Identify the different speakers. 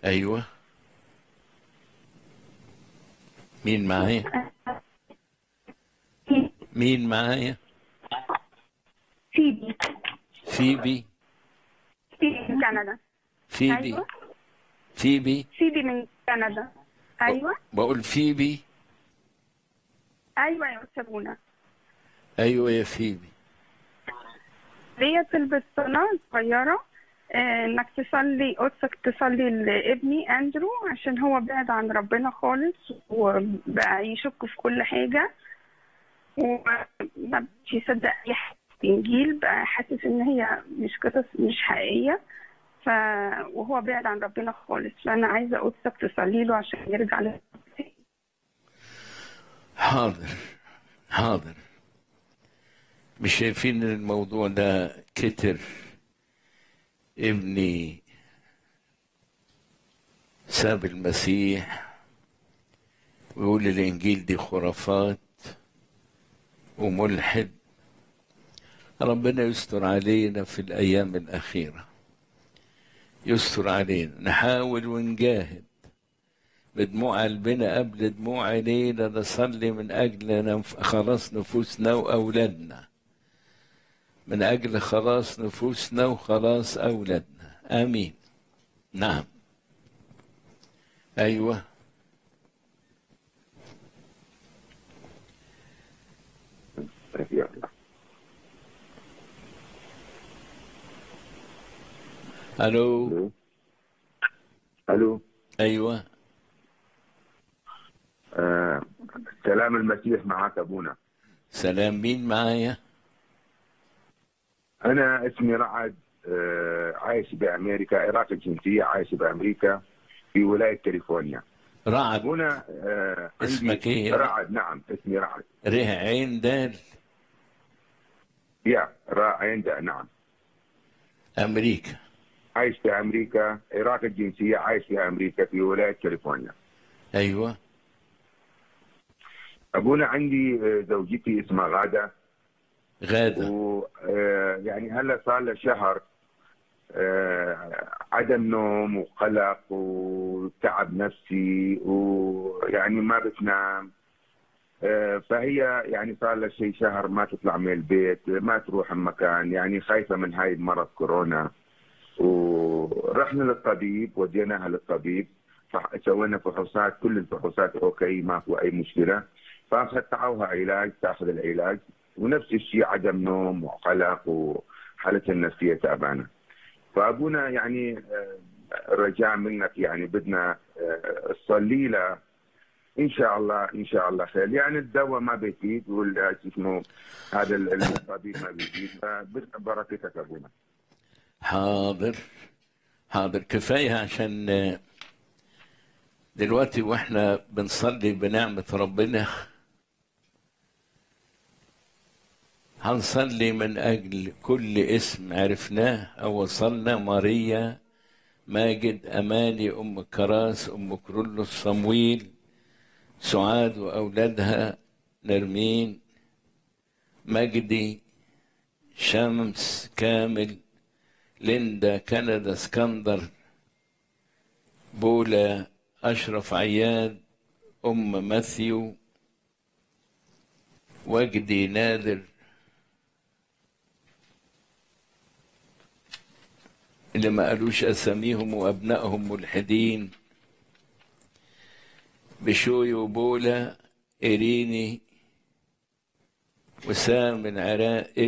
Speaker 1: ايوه مين معايا مين معايا
Speaker 2: فيبي
Speaker 1: فيبي
Speaker 2: فيبي من كندا
Speaker 1: فيبي
Speaker 2: أيوة.
Speaker 1: فيبي
Speaker 2: فيبي من كندا ايوه
Speaker 1: بقول فيبي
Speaker 2: ايوه يا استاذ منى
Speaker 1: ايوه يا فيبي
Speaker 2: ليا طلبة صلاة صغيرة آه، انك تصلي قدسك تصلي لابني اندرو عشان هو بعد عن ربنا خالص وبقى يشك في كل حاجة وما بقاش يصدق اي حاجة في الانجيل بقى حاسس ان هي مش قصص مش حقيقية ف وهو بعد عن ربنا خالص فانا عايزة قدسك تصلي له عشان يرجع ل
Speaker 1: حاضر حاضر مش شايفين إن الموضوع ده كتر ابني ساب المسيح ويقول الانجيل دي خرافات وملحد ربنا يستر علينا في الايام الاخيره يستر علينا نحاول ونجاهد بدموع قلبنا قبل دموع عينينا نصلي من أجل نف- خلاص نفوسنا وأولادنا من أجل خلاص نفوسنا وخلاص أولادنا آمين نعم أيوة ألو
Speaker 3: الو الو
Speaker 1: أيوة
Speaker 3: آه. سلام المسيح معك ابونا
Speaker 1: سلام مين معايا
Speaker 3: انا اسمي رعد آه. عايش بامريكا عراقي الجنسيه عايش بامريكا في ولايه كاليفورنيا
Speaker 1: رعد
Speaker 3: ابونا آه. عندي-
Speaker 1: اسمك إيه؟
Speaker 3: رعد نعم اسمي رعد
Speaker 1: ره عين دال
Speaker 3: يا رعد نعم
Speaker 1: أمريكا
Speaker 3: عايش في امريكا عراقي الجنسيه عايش في امريكا في ولايه كاليفورنيا
Speaker 1: أيوة
Speaker 3: ابونا عندي آه، زوجتي اسمها غاده
Speaker 1: غادة
Speaker 3: ويعني هلا صار له شهر آه، عدم نوم وقلق وتعب نفسي ويعني ما بتنام آه، فهي يعني صار لها شيء شهر ما تطلع من البيت ما تروح مكان يعني خايفه من هاي المرض كورونا ورحنا للطبيب وديناها للطبيب سوينا فحوصات كل الفحوصات اوكي ماكو اي مشكله فاخذتها علاج تاخذ العلاج ونفس الشيء عدم نوم وقلق وحالتها النفسيه تعبانه فابونا يعني آه، رجاء منك يعني بدنا آه، تصلي له ان شاء الله ان شاء الله خير يعني الدواء ما بيفيد ولا شو اسمه هذا ال- الطبيب ما بيفيد فبدنا بركتك ابونا
Speaker 1: حاضر حاضر كفاية عشان آه، دلوقتي واحنا بنصلي بنعمة ربنا هنصلي من أجل كل اسم عرفناه أو وصلنا ماريا ماجد أماني أم كراس أم كرولوس صمويل سعاد وأولادها نرمين مجدي شمس كامل ليندا كندا اسكندر بولا أشرف عياد أم ماثيو وجدي نادر اللي ما قالوش أساميهم وأبنائهم ملحدين بشوي وبولا إيريني وسام من عراق